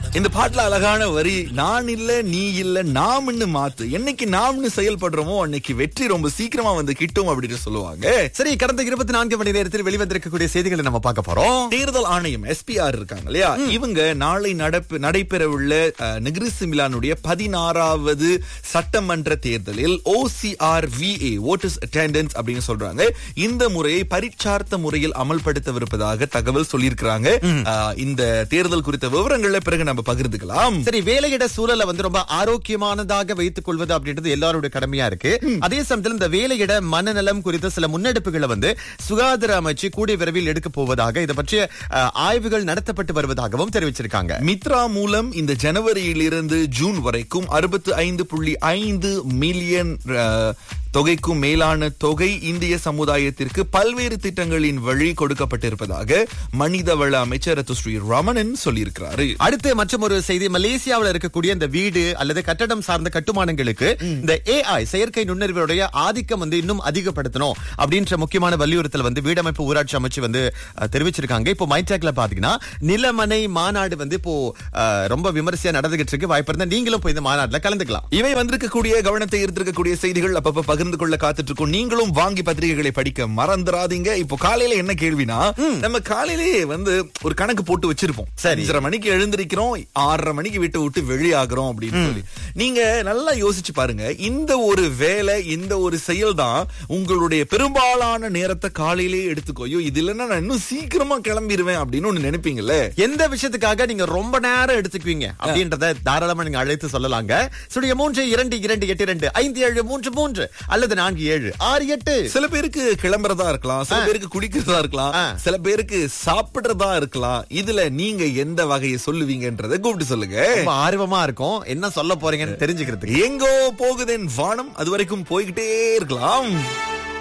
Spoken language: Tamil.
இந்த பாட்டுல அழகான வரி நான் இல்ல நீ இல்ல நாம்னு மாத்து என்னைக்கு நாம்னு செயல்படுறோமோ அன்னைக்கு வெற்றி ரொம்ப சீக்கிரமா வந்து கிட்டும் அப்படின்னு சொல்லுவாங்க சரி கடந்த இருபத்தி நான்கு மணி நேரத்தில் வெளிவந்திருக்கக்கூடிய செய்திகளை நம்ம பார்க்க போறோம் தேர்தல் ஆணையம் எஸ்பிஆர் இருக்காங்க இல்லையா இவங்க நாளை நடப்பு நடைபெறவுள்ள அஹ், நெகிரிசு மிலானுடைய பதினாறாவது சட்டமன்ற தேர்தலில் ஓசிஆர் விஏ ஓட்டர்ஸ் அட்டெண்டன்ஸ் அப்படின்னு சொல்றாங்க இந்த முறையை பரீட்சார்த்த முறையில் அமல்படுத்தவிருப்பதாக தகவல் சொல்லியிருக்கிறாங்க அஹ், இந்த தேர்தல் குறித்த விவரங்களை பிறகு நம்ம பகிர்ந்துக்கலாம் சரி வேலையிட சூழலை வந்து ரொம்ப ஆரோக்கியமானதாக வைத்துக் கொள்வது அப்படின்றது எல்லாருடைய கடமையா இருக்கு அதே சமயத்தில் இந்த வேலையிட மனநலம் குறித்த சில முன்னெடுப்புகளை வந்து சுகாதார அமைச்சு கூடிய விரைவில் எடுக்க போவதாக இதை பற்றிய அஹ், ஆய்வுகள் நடத்தப்பட்டு வருவதாகவும் தெரிவிச்சிருக்காங்க மித்ரா மூலம் இந்த ஜனவரியிலிருந்து ஜூன் வரைக்கும் அறுபத்து ஐந்து புள்ளி ஐந்து மில்லியன் அஹ், தொகைக்கும் மேலான தொகை இந்திய சமுதாயத்திற்கு பல்வேறு திட்டங்களின் வழி கொடுக்கப்பட்டிருப்பதாக மனிதவள அமைச்சர் ரத்துஸ்ரீ ரமணன் சொல்லியிருக்கிறாரு அடுத்து மற்றும் ஒரு செய்தி மலேசியாவில் இருக்கக்கூடிய இந்த வீடு அல்லது கட்டடம் சார்ந்த கட்டுமானங்களுக்கு இந்த ஏஐ செயற்கை நுண்ணறிவுடைய ஆதிக்கம் வந்து இன்னும் அதிகப்படுத்தணும் அப்படின்ற முக்கியமான வலியுறுத்தல் வந்து வீடமைப்பு ஊராட்சி அமைச்சு வந்து அஹ், தெரிவிச்சிருக்காங்க இப்போ மைடேக்ல பாத்தீங்கன்னா நிலமனை மாநாடு வந்து இப்போ அஹ், ரொம்ப விமர்சையா நடந்துகிட்டு இருக்கு வாய்ப்பு இருந்தா நீங்களும் போய் இந்த மாநாட்டுல கலந்துக்கலாம் இவை வந்திருக்கக்கூடிய கவனத்தை ஈர்த்திருக்கக்கூடிய செய்திகள் அப்பப்ப பகிர்ந்து கொள்ள காத்துட்டு இருக்கோம் நீங்களும் வாங்கி பத்திரிகைகளை படிக்க மறந்துடாதீங்க இப்போ காலையில என்ன கேள்வினா நம்ம காலையிலேயே வந்து ஒரு கணக்கு போட்டு வச்சிருப்போம் சரி. அஞ்சரை மணிக்கு எழுந்திருக்கிறோம் ஆறரை மணிக்கு வீட்டை விட்டு வெளியாகிறோம் அப்படின்னு சொல்லி நீங்க நல்லா யோசிச்சு பாருங்க இந்த ஒரு வேலை இந்த ஒரு செயல் தான் உங்களுடைய பெரும்பாலான நேரத்தை காலையிலேயே எடுத்துக்கோ ஐயோ இது இல்லைன்னா நான் இன்னும் சீக்கிரமா கிளம்பிடுவேன் அப்படின்னு ஒண்ணு நினைப்பீங்கல்ல எந்த விஷயத்துக்காக நீங்க ரொம்ப நேரம் எடுத்துக்குவீங்க அப்படின்றத தாராளமா நீங்க அழைத்து சொல்லலாங்க சுடைய மூன்று இரண்டு இரண்டு எட்டு இரண்டு ஐந்து ஏழு மூன்று மூன்று அல்லது நான்கு ஏழு ஆறு எட்டு சில பேருக்கு கிளம்புறதா இருக்கலாம் சில பேருக்கு குடிக்கிறதா இருக்கலாம் ஆ. சில பேருக்கு சாப்பிடுறதா இருக்கலாம் இதுல நீங்க எந்த வகையை சொல்லுவீங்கன்றத கூப்பிட்டு சொல்லுங்க ரொம்ப ஆர்வமா இருக்கும் என்ன சொல்ல போறீங்கன்னு தெரிஞ்சுக்கிறதுக்கு எங்கோ போகுதேன் வானம் அது வரைக்கும் போய்கிட்டே இருக்கலாம்